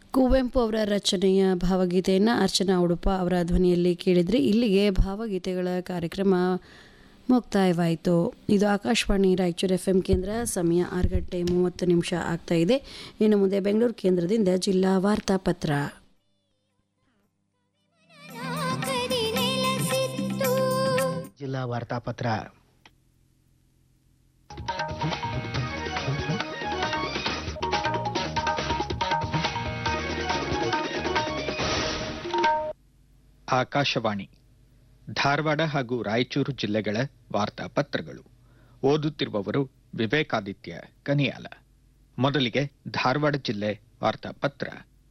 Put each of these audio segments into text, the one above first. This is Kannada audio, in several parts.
ಕುವೆಂಪು ಅವರ ರಚನೆಯ ಭಾವಗೀತೆಯನ್ನು ಅರ್ಚನಾ ಉಡುಪ ಅವರ ಧ್ವನಿಯಲ್ಲಿ ಕೇಳಿದ್ರಿ ಇಲ್ಲಿಗೆ ಭಾವಗೀತೆಗಳ ಕಾರ್ಯಕ್ರಮ ಮುಕ್ತಾಯವಾಯಿತು ಇದು ಆಕಾಶವಾಣಿ ರಾಯಚೂರು ಎಫ್ ಎಂ ಕೇಂದ್ರ ಸಮಯ ಆರು ಗಂಟೆ ಮೂವತ್ತು ನಿಮಿಷ ಆಗ್ತಾ ಇದೆ ಇನ್ನು ಮುಂದೆ ಬೆಂಗಳೂರು ಕೇಂದ್ರದಿಂದ ಜಿಲ್ಲಾ ವಾರ್ತಾಪತ್ರ ಕದಿ ನೆಲೆಸಿತ್ತು ಜಿಲ್ಲಾ ವಾರ್ತಾಪತ್ರ ಆಕಾಶವಾಣಿ ಧಾರವಾಡ ಹಾಗೂ ರಾಯಚೂರು ಜಿಲ್ಲೆಗಳ ವಾರ್ತಾಪತ್ರಗಳು ಓದುತ್ತಿರುವವರು ವಿವೇಕಾದಿತ್ಯ ಕನಿಯಾಲ ಮೊದಲಿಗೆ ಧಾರವಾಡ ಜಿಲ್ಲೆ ವಾರ್ತಾಪತ್ರ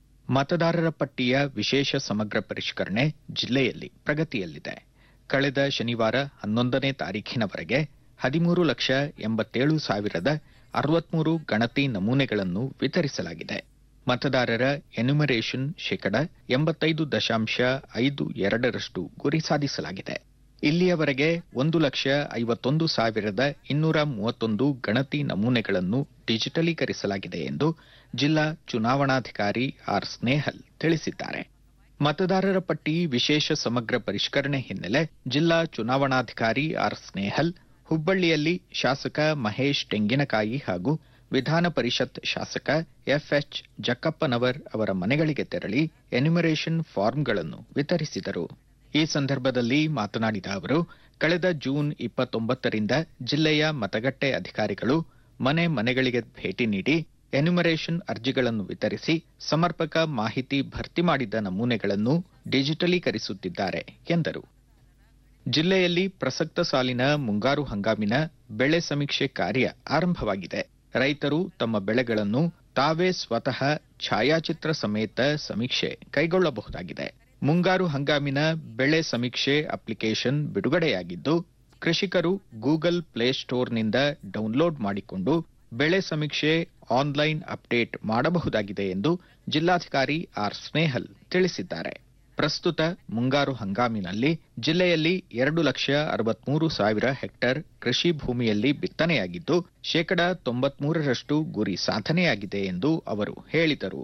ಮತದಾರರ ಪಟ್ಟಿಯ ವಿಶೇಷ ಸಮಗ್ರ ಪರಿಷ್ಕರಣೆ ಜಿಲ್ಲೆಯಲ್ಲಿ ಪ್ರಗತಿಯಲ್ಲಿದೆ ಕಳೆದ ಶನಿವಾರ ಹನ್ನೊಂದನೇ ತಾರೀಖಿನವರೆಗೆ ಹದಿಮೂರು ಲಕ್ಷ ಎಂಬತ್ತೇಳು ಸಾವಿರದ ಅರವತ್ಮೂರು ಗಣತಿ ನಮೂನೆಗಳನ್ನು ವಿತರಿಸಲಾಗಿದೆ ಮತದಾರರ ಎನ್ಯುಮರೇಷನ್ ಶೇಕಡ ಎಂಬತ್ತೈದು ದಶಾಂಶ ಐದು ಎರಡರಷ್ಟು ಗುರಿ ಸಾಧಿಸಲಾಗಿದೆ ಇಲ್ಲಿಯವರೆಗೆ ಒಂದು ಲಕ್ಷ ಐವತ್ತೊಂದು ಸಾವಿರದ ಇನ್ನೂರ ಮೂವತ್ತೊಂದು ಗಣತಿ ನಮೂನೆಗಳನ್ನು ಡಿಜಿಟಲೀಕರಿಸಲಾಗಿದೆ ಎಂದು ಜಿಲ್ಲಾ ಚುನಾವಣಾಧಿಕಾರಿ ಆರ್ ಸ್ನೇಹಲ್ ತಿಳಿಸಿದ್ದಾರೆ ಮತದಾರರ ಪಟ್ಟಿ ವಿಶೇಷ ಸಮಗ್ರ ಪರಿಷ್ಕರಣೆ ಹಿನ್ನೆಲೆ ಜಿಲ್ಲಾ ಚುನಾವಣಾಧಿಕಾರಿ ಆರ್ ಸ್ನೇಹಲ್ ಹುಬ್ಬಳ್ಳಿಯಲ್ಲಿ ಶಾಸಕ ಮಹೇಶ್ ತೆಂಗಿನಕಾಯಿ ಹಾಗೂ ವಿಧಾನ ಪರಿಷತ್ ಶಾಸಕ ಎಫ್ಎಚ್ ಜಕ್ಕಪ್ಪನವರ್ ಅವರ ಮನೆಗಳಿಗೆ ತೆರಳಿ ಎನ್ಯುಮರೇಷನ್ ಫಾರ್ಮ್ಗಳನ್ನು ವಿತರಿಸಿದರು ಈ ಸಂದರ್ಭದಲ್ಲಿ ಮಾತನಾಡಿದ ಅವರು ಕಳೆದ ಜೂನ್ ಇಪ್ಪತ್ತೊಂಬತ್ತರಿಂದ ಜಿಲ್ಲೆಯ ಮತಗಟ್ಟೆ ಅಧಿಕಾರಿಗಳು ಮನೆ ಮನೆಗಳಿಗೆ ಭೇಟಿ ನೀಡಿ ಎನ್ಯುಮರೇಷನ್ ಅರ್ಜಿಗಳನ್ನು ವಿತರಿಸಿ ಸಮರ್ಪಕ ಮಾಹಿತಿ ಭರ್ತಿ ಮಾಡಿದ ನಮೂನೆಗಳನ್ನು ಡಿಜಿಟಲೀಕರಿಸುತ್ತಿದ್ದಾರೆ ಎಂದರು ಜಿಲ್ಲೆಯಲ್ಲಿ ಪ್ರಸಕ್ತ ಸಾಲಿನ ಮುಂಗಾರು ಹಂಗಾಮಿನ ಬೆಳೆ ಸಮೀಕ್ಷೆ ಕಾರ್ಯ ಆರಂಭವಾಗಿದೆ ರೈತರು ತಮ್ಮ ಬೆಳೆಗಳನ್ನು ತಾವೇ ಸ್ವತಃ ಛಾಯಾಚಿತ್ರ ಸಮೇತ ಸಮೀಕ್ಷೆ ಕೈಗೊಳ್ಳಬಹುದಾಗಿದೆ ಮುಂಗಾರು ಹಂಗಾಮಿನ ಬೆಳೆ ಸಮೀಕ್ಷೆ ಅಪ್ಲಿಕೇಶನ್ ಬಿಡುಗಡೆಯಾಗಿದ್ದು ಕೃಷಿಕರು ಗೂಗಲ್ ಪ್ಲೇಸ್ಟೋರ್ನಿಂದ ಡೌನ್ಲೋಡ್ ಮಾಡಿಕೊಂಡು ಬೆಳೆ ಸಮೀಕ್ಷೆ ಆನ್ಲೈನ್ ಅಪ್ಡೇಟ್ ಮಾಡಬಹುದಾಗಿದೆ ಎಂದು ಜಿಲ್ಲಾಧಿಕಾರಿ ಆರ್ ಸ್ನೇಹಲ್ ತಿಳಿಸಿದ್ದಾರೆ ಪ್ರಸ್ತುತ ಮುಂಗಾರು ಹಂಗಾಮಿನಲ್ಲಿ ಜಿಲ್ಲೆಯಲ್ಲಿ ಎರಡು ಲಕ್ಷ ಅರವತ್ಮೂರು ಸಾವಿರ ಹೆಕ್ಟೇರ್ ಕೃಷಿ ಭೂಮಿಯಲ್ಲಿ ಬಿತ್ತನೆಯಾಗಿದ್ದು ಶೇಕಡ ತೊಂಬತ್ಮೂರರಷ್ಟು ಗುರಿ ಸಾಧನೆಯಾಗಿದೆ ಎಂದು ಅವರು ಹೇಳಿದರು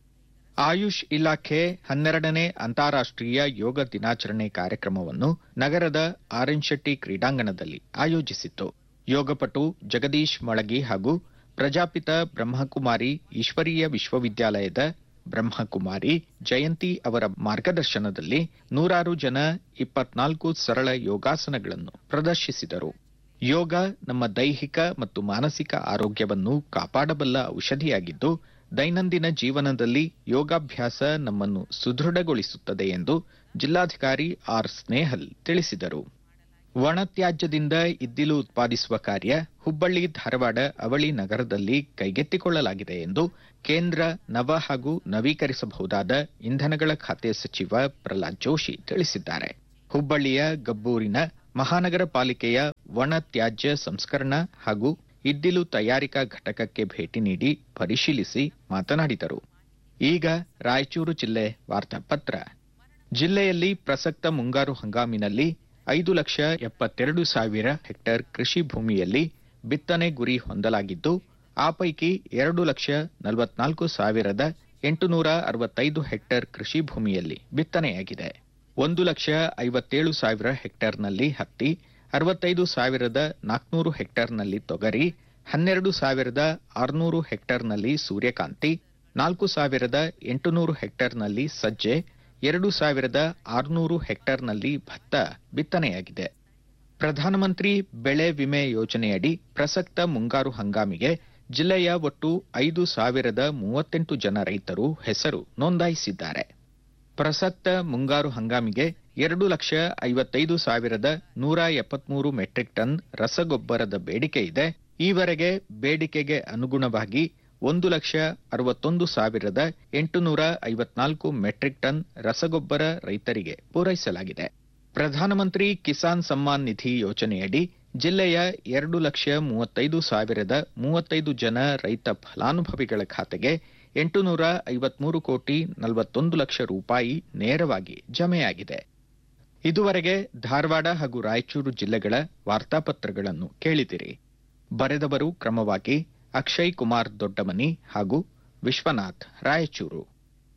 ಆಯುಷ್ ಇಲಾಖೆ ಹನ್ನೆರಡನೇ ಅಂತಾರಾಷ್ಟ್ರೀಯ ಯೋಗ ದಿನಾಚರಣೆ ಕಾರ್ಯಕ್ರಮವನ್ನು ನಗರದ ಆರ್ಎನ್ ಶೆಟ್ಟಿ ಕ್ರೀಡಾಂಗಣದಲ್ಲಿ ಆಯೋಜಿಸಿತ್ತು ಯೋಗಪಟು ಜಗದೀಶ್ ಮಳಗಿ ಹಾಗೂ ಪ್ರಜಾಪಿತ ಬ್ರಹ್ಮಕುಮಾರಿ ಈಶ್ವರೀಯ ವಿಶ್ವವಿದ್ಯಾಲಯದ ಬ್ರಹ್ಮಕುಮಾರಿ ಜಯಂತಿ ಅವರ ಮಾರ್ಗದರ್ಶನದಲ್ಲಿ ನೂರಾರು ಜನ ಇಪ್ಪತ್ನಾಲ್ಕು ಸರಳ ಯೋಗಾಸನಗಳನ್ನು ಪ್ರದರ್ಶಿಸಿದರು ಯೋಗ ನಮ್ಮ ದೈಹಿಕ ಮತ್ತು ಮಾನಸಿಕ ಆರೋಗ್ಯವನ್ನು ಕಾಪಾಡಬಲ್ಲ ಔಷಧಿಯಾಗಿದ್ದು ದೈನಂದಿನ ಜೀವನದಲ್ಲಿ ಯೋಗಾಭ್ಯಾಸ ನಮ್ಮನ್ನು ಸುದೃಢಗೊಳಿಸುತ್ತದೆ ಎಂದು ಜಿಲ್ಲಾಧಿಕಾರಿ ಆರ್ ಸ್ನೇಹಲ್ ತಿಳಿಸಿದರು ಒಣತ್ಯಾಜ್ಯದಿಂದ ಇದ್ದಿಲು ಉತ್ಪಾದಿಸುವ ಕಾರ್ಯ ಹುಬ್ಬಳ್ಳಿ ಧಾರವಾಡ ಅವಳಿ ನಗರದಲ್ಲಿ ಕೈಗೆತ್ತಿಕೊಳ್ಳಲಾಗಿದೆ ಎಂದು ಕೇಂದ್ರ ನವ ಹಾಗೂ ನವೀಕರಿಸಬಹುದಾದ ಇಂಧನಗಳ ಖಾತೆ ಸಚಿವ ಪ್ರಹ್ಲಾದ್ ಜೋಶಿ ತಿಳಿಸಿದ್ದಾರೆ ಹುಬ್ಬಳ್ಳಿಯ ಗಬ್ಬೂರಿನ ಮಹಾನಗರ ಪಾಲಿಕೆಯ ಒಣ ತ್ಯಾಜ್ಯ ಸಂಸ್ಕರಣಾ ಹಾಗೂ ಇದ್ದಿಲು ತಯಾರಿಕಾ ಘಟಕಕ್ಕೆ ಭೇಟಿ ನೀಡಿ ಪರಿಶೀಲಿಸಿ ಮಾತನಾಡಿದರು ಈಗ ರಾಯಚೂರು ಜಿಲ್ಲೆ ವಾರ್ತಾಪತ್ರ ಜಿಲ್ಲೆಯಲ್ಲಿ ಪ್ರಸಕ್ತ ಮುಂಗಾರು ಹಂಗಾಮಿನಲ್ಲಿ ಐದು ಲಕ್ಷ ಎಪ್ಪತ್ತೆರಡು ಸಾವಿರ ಹೆಕ್ಟೇರ್ ಕೃಷಿ ಭೂಮಿಯಲ್ಲಿ ಬಿತ್ತನೆ ಗುರಿ ಹೊಂದಲಾಗಿದ್ದು ಆ ಪೈಕಿ ಎರಡು ಲಕ್ಷ ನಲವತ್ನಾಲ್ಕು ಸಾವಿರದ ಎಂಟುನೂರ ಅರವತ್ತೈದು ಹೆಕ್ಟೇರ್ ಕೃಷಿ ಭೂಮಿಯಲ್ಲಿ ಬಿತ್ತನೆಯಾಗಿದೆ ಒಂದು ಲಕ್ಷ ಐವತ್ತೇಳು ಸಾವಿರ ಹೆಕ್ಟೇರ್ನಲ್ಲಿ ಹತ್ತಿ ಅರವತ್ತೈದು ಸಾವಿರದ ನಾಲ್ಕುನೂರು ಹೆಕ್ಟೇರ್ನಲ್ಲಿ ತೊಗರಿ ಹನ್ನೆರಡು ಸಾವಿರದ ಆರುನೂರು ಹೆಕ್ಟೇರ್ನಲ್ಲಿ ಸೂರ್ಯಕಾಂತಿ ನಾಲ್ಕು ಸಾವಿರದ ಎಂಟುನೂರು ಹೆಕ್ಟೇರ್ನಲ್ಲಿ ಸಜ್ಜೆ ಎರಡು ಸಾವಿರದ ಆರುನೂರು ಹೆಕ್ಟೇರ್ನಲ್ಲಿ ಭತ್ತ ಬಿತ್ತನೆಯಾಗಿದೆ ಪ್ರಧಾನಮಂತ್ರಿ ಬೆಳೆ ವಿಮೆ ಯೋಜನೆಯಡಿ ಪ್ರಸಕ್ತ ಮುಂಗಾರು ಹಂಗಾಮಿಗೆ ಜಿಲ್ಲೆಯ ಒಟ್ಟು ಐದು ಸಾವಿರದ ಮೂವತ್ತೆಂಟು ಜನ ರೈತರು ಹೆಸರು ನೋಂದಾಯಿಸಿದ್ದಾರೆ ಪ್ರಸಕ್ತ ಮುಂಗಾರು ಹಂಗಾಮಿಗೆ ಎರಡು ಲಕ್ಷ ಐವತ್ತೈದು ಸಾವಿರದ ನೂರ ಎಪ್ಪತ್ಮೂರು ಮೆಟ್ರಿಕ್ ಟನ್ ರಸಗೊಬ್ಬರದ ಬೇಡಿಕೆ ಇದೆ ಈವರೆಗೆ ಬೇಡಿಕೆಗೆ ಅನುಗುಣವಾಗಿ ಒಂದು ಲಕ್ಷ ಅರವತ್ತೊಂದು ಸಾವಿರದ ಎಂಟುನೂರ ಐವತ್ನಾಲ್ಕು ಮೆಟ್ರಿಕ್ ಟನ್ ರಸಗೊಬ್ಬರ ರೈತರಿಗೆ ಪೂರೈಸಲಾಗಿದೆ ಪ್ರಧಾನಮಂತ್ರಿ ಕಿಸಾನ್ ಸಮ್ಮಾನ್ ನಿಧಿ ಯೋಜನೆಯಡಿ ಜಿಲ್ಲೆಯ ಎರಡು ಲಕ್ಷ ಮೂವತ್ತೈದು ಸಾವಿರದ ಮೂವತ್ತೈದು ಜನ ರೈತ ಫಲಾನುಭವಿಗಳ ಖಾತೆಗೆ ಎಂಟುನೂರ ಐವತ್ಮೂರು ಕೋಟಿ ನಲವತ್ತೊಂದು ಲಕ್ಷ ರೂಪಾಯಿ ನೇರವಾಗಿ ಜಮೆಯಾಗಿದೆ ಇದುವರೆಗೆ ಧಾರವಾಡ ಹಾಗೂ ರಾಯಚೂರು ಜಿಲ್ಲೆಗಳ ವಾರ್ತಾಪತ್ರಗಳನ್ನು ಕೇಳಿದಿರಿ ಬರೆದವರು ಕ್ರಮವಾಗಿ ಅಕ್ಷಯ್ ಕುಮಾರ್ ದೊಡ್ಡಮನಿ ಹಾಗೂ ವಿಶ್ವನಾಥ್ ರಾಯಚೂರು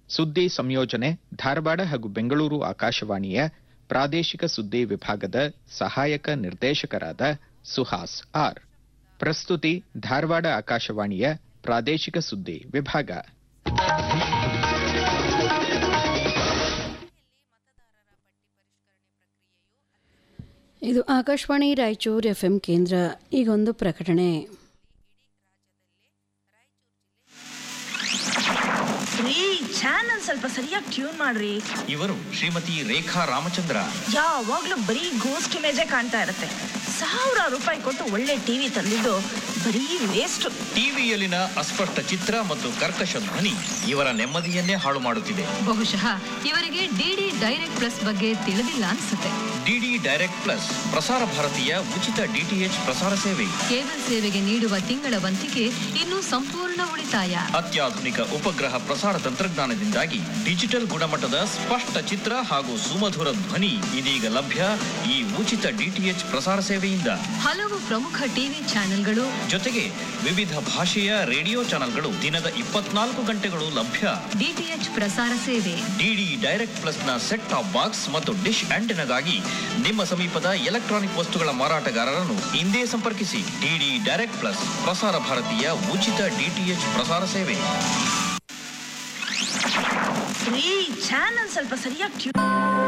ಸುದ್ದಿ ಸಂಯೋಜನೆ ಧಾರವಾಡ ಹಾಗೂ ಬೆಂಗಳೂರು ಆಕಾಶವಾಣಿಯ ಪ್ರಾದೇಶಿಕ ಸುದ್ದಿ ವಿಭಾಗದ ಸಹಾಯಕ ನಿರ್ದೇಶಕರಾದ ಸುಹಾಸ್ ಆರ್ ಪ್ರಸ್ತುತಿ ಧಾರವಾಡ ಆಕಾಶವಾಣಿಯ ಪ್ರಾದೇಶಿಕ ಸುದ್ದಿ ವಿಭಾಗ ಇದು ಆಕಾಶವಾಣಿ ರಾಯಚೂರು ಎಫ್ ಎಂ ಕೇಂದ್ರ ಈಗೊಂದು ಪ್ರಕಟಣೆ ರೀ ಚಾನಲ್ ಸ್ವಲ್ಪ ಸರಿಯಾಗಿ ಟ್ಯೂನ್ ಮಾಡ್ರಿ ಇವರು ಶ್ರೀಮತಿ ರೇಖಾ ರಾಮಚಂದ್ರ ಯಾವಾಗ್ಲೂ ಬರೀ ಗೋಸ್ಟ್ ಇಮೇಜೇ ಕಾಣ್ತಾ ಇರುತ್ತೆ ಸಾವಿರ ರೂಪಾಯಿ ಕೊಟ್ಟು ಒಳ್ಳೆ ಟಿವಿ ತಂದಿದ್ದು ಬರೀ ವೇಸ್ಟ್ ಟಿವಿಯಲ್ಲಿನ ಅಸ್ಪಷ್ಟ ಚಿತ್ರ ಮತ್ತು ಕರ್ಕಶ ಧ್ವನಿ ಇವರ ನೆಮ್ಮದಿಯನ್ನೇ ಹಾಳು ಮಾಡುತ್ತಿದೆ ಬಹುಶಃ ಇವರಿಗೆ ಡಿಡಿ ಡೈರೆಕ್ಟ್ ಪ್ಲಸ್ ಬಗ್ಗೆ ತಿಳಿದಿಲ್ಲ ಅನ್ಸುತ್ತೆ ಡಿಡಿ ಡೈರೆಕ್ಟ್ ಪ್ಲಸ್ ಪ್ರಸಾರ ಭಾರತೀಯ ಉಚಿತ ಡಿಟಿಎಚ್ ಪ್ರಸಾರ ಸೇವೆ ಕೇಬಲ್ ಸೇವೆಗೆ ನೀಡುವ ತಿಂಗಳ ವಂತಿಗೆ ಇನ್ನು ಸಂಪೂರ್ಣ ಉಳಿತಾಯ ಅತ್ಯಾಧುನಿಕ ಉಪಗ್ರಹ ಪ್ರಸಾರ ತಂತ್ರಜ್ಞಾನದಿಂದಾಗಿ ಡಿಜಿಟಲ್ ಗುಣಮಟ್ಟದ ಸ್ಪಷ್ಟ ಚಿತ್ರ ಹಾಗೂ ಸುಮಧುರ ಧ್ವನಿ ಇದೀಗ ಲಭ್ಯ ಈ ಉಚಿತ ಡಿಟಿಎಚ್ ಪ್ರಸಾರ ಸೇವೆಯಿಂದ ಹಲವು ಪ್ರಮುಖ ಟಿವಿ ಚಾನೆಲ್ಗಳು ಜೊತೆಗೆ ವಿವಿಧ ಭಾಷೆಯ ರೇಡಿಯೋ ಚಾನೆಲ್ಗಳು ದಿನದ ಇಪ್ಪತ್ನಾಲ್ಕು ಗಂಟೆಗಳು ಲಭ್ಯ ಡಿಟಿಎಚ್ ಪ್ರಸಾರ ಸೇವೆ ಡಿಡಿ ಡೈರೆಕ್ಟ್ ಪ್ಲಸ್ ನ ಸೆಟ್ ಟಾಪ್ ಬಾಕ್ಸ್ ಮತ್ತು ಡಿಶ್ ಆಂಟೆನಾಗಾಗಿ ನಿಮ್ಮ ಸಮೀಪದ ಎಲೆಕ್ಟ್ರಾನಿಕ್ ವಸ್ತುಗಳ ಮಾರಾಟಗಾರರನ್ನು ಇಂದೇ ಸಂಪರ್ಕಿಸಿ ಡಿಡಿ ಡೈರೆಕ್ಟ್ ಪ್ಲಸ್ ಪ್ರಸಾರ ಭಾರತೀಯ ಉಚಿತ ಡಿಟಿಎಚ್ ಪ್ರಸಾರ ಸೇವೆ ರೀ ಚಾನಲ್ ಸ್ವಲ್ಪ ಸರಿಯಾಗಿ ಟ್ಯೂನ್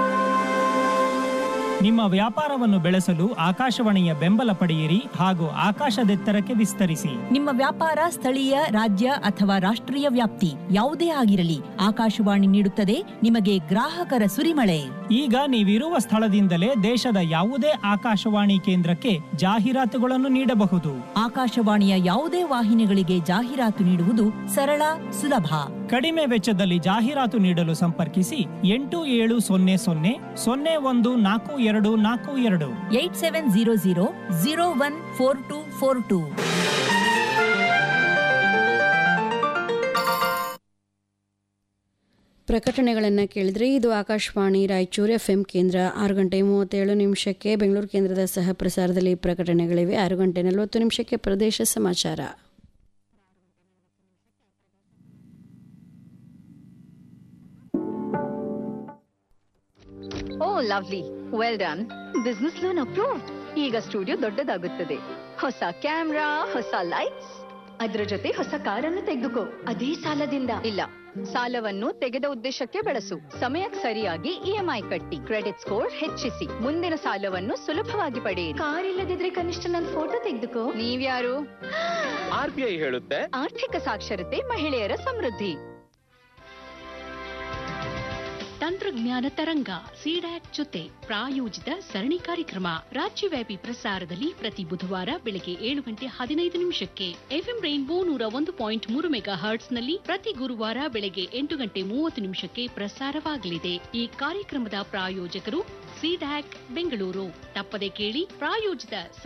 ನಿಮ್ಮ ವ್ಯಾಪಾರವನ್ನು ಬೆಳೆಸಲು ಆಕಾಶವಾಣಿಯ ಬೆಂಬಲ ಪಡೆಯಿರಿ ಹಾಗೂ ಆಕಾಶದೆತ್ತರಕ್ಕೆ ವಿಸ್ತರಿಸಿ ನಿಮ್ಮ ವ್ಯಾಪಾರ ಸ್ಥಳೀಯ ರಾಜ್ಯ ಅಥವಾ ರಾಷ್ಟ್ರೀಯ ವ್ಯಾಪ್ತಿ ಯಾವುದೇ ಆಗಿರಲಿ ಆಕಾಶವಾಣಿ ನೀಡುತ್ತದೆ ನಿಮಗೆ ಗ್ರಾಹಕರ ಸುರಿಮಳೆ ಈಗ ನೀವಿರುವ ಸ್ಥಳದಿಂದಲೇ ದೇಶದ ಯಾವುದೇ ಆಕಾಶವಾಣಿ ಕೇಂದ್ರಕ್ಕೆ ಜಾಹೀರಾತುಗಳನ್ನು ನೀಡಬಹುದು ಆಕಾಶವಾಣಿಯ ಯಾವುದೇ ವಾಹಿನಿಗಳಿಗೆ ಜಾಹೀರಾತು ನೀಡುವುದು ಸರಳ ಸುಲಭ ಕಡಿಮೆ ವೆಚ್ಚದಲ್ಲಿ ಜಾಹೀರಾತು ನೀಡಲು ಸಂಪರ್ಕಿಸಿ ಎಂಟು ಏಳು ಸೊನ್ನೆ ಸೊನ್ನೆ ಸೊನ್ನೆ ಒಂದು ನಾಲ್ಕು ಎರಡು ನಾಲ್ಕು ಎರಡು eight seven zero zero zero one four two four two ಪ್ರಕಟಣೆಗಳನ್ನು ಕೇಳಿದರೆ ಇದು ಆಕಾಶವಾಣಿ ರಾಯಚೂರು ಎಫ್ ಎಂ ಕೇಂದ್ರ ಆರು ಗಂಟೆ ಮೂವತ್ತೇಳು ನಿಮಿಷಕ್ಕೆ ಬೆಂಗಳೂರು ಕೇಂದ್ರದ ಸಹ ಪ್ರಸಾರದಲ್ಲಿ ಪ್ರಕಟಣೆಗಳಿವೆ ಆರು ಗಂಟೆ ನಲವತ್ತು ನಿಮಿಷಕ್ಕೆ ಪ್ರದೇಶ ಸಮಾಚಾರ oh lovely well done business loan approve ಈಗ ಸ್ಟುಡಿಯೋ ದೊಡ್ಡದಾಗುತ್ತದೆ ಹೊಸ ಕ್ಯಾಮ್ರಾ ಹೊಸ ಲೈಟ್ಸ್ ಅದ್ರ ಜೊತೆ ಹೊಸ ಕಾರನ್ನು ತೆಗೆದುಕೋ ಅದೇ ಸಾಲದಿಂದ ಇಲ್ಲ ಸಾಲವನ್ನು ತೆಗೆದ ಉದ್ದೇಶಕ್ಕೆ ಬಳಸು ಸಮಯಕ್ಕೆ ಸರಿಯಾಗಿ ಇಎಂಐ ಕಟ್ಟಿ ಕ್ರೆಡಿಟ್ ಸ್ಕೋರ್ ಹೆಚ್ಚಿಸಿ ಮುಂದಿನ ಸಾಲವನ್ನು ಸುಲಭವಾಗಿ ಪಡೆಯಿರಿ ಕಾರ್ ಇಲ್ಲದಿದ್ರೆ ಕನಿಷ್ಠ ನನ್ನ ಫೋಟೋ ತೆಗೆದುಕೋ ನೀವ್ಯಾರು ಆರ್ ಬಿ ಐ ಹೇಳುತ್ತೆ ಆರ್ಥಿಕ ಸಾಕ್ಷರತೆ ಮಹಿಳೆಯರ ಸಮೃದ್ಧಿ ತಂತ್ರಜ್ಞಾನ ತರಂಗ ಸಿಡ್ಯಾಕ್ ಜೊತೆ ಪ್ರಾಯೋಜಿತ ಸರಣಿ ಕಾರ್ಯಕ್ರಮ ರಾಜ್ಯವ್ಯಾಪಿ ಪ್ರಸಾರದಲ್ಲಿ ಪ್ರತಿ ಬುಧವಾರ ಬೆಳಗ್ಗೆ ಏಳು ಗಂಟೆ ಹದಿನೈದು ನಿಮಿಷಕ್ಕೆ ಎಫ್ಎಂ ರೈನ್ಬೋ ನೂರ ಒಂದು ಪಾಯಿಂಟ್ ಮೂರು ಮೆಗಾ ಹರ್ಟ್ಸ್ ನಲ್ಲಿ ಪ್ರತಿ ಗುರುವಾರ ಬೆಳಗ್ಗೆ ಎಂಟು ಗಂಟೆ ಮೂವತ್ತು ನಿಮಿಷಕ್ಕೆ ಪ್ರಸಾರವಾಗಲಿದೆ ಈ ಕಾರ್ಯಕ್ರಮದ ಪ್ರಾಯೋಜಕರು ಸಿಡ್ಯಾಕ್ ಬೆಂಗಳೂರು ತಪ್ಪದೆ ಕೇಳಿ ಪ್ರಾಯೋಜಿತ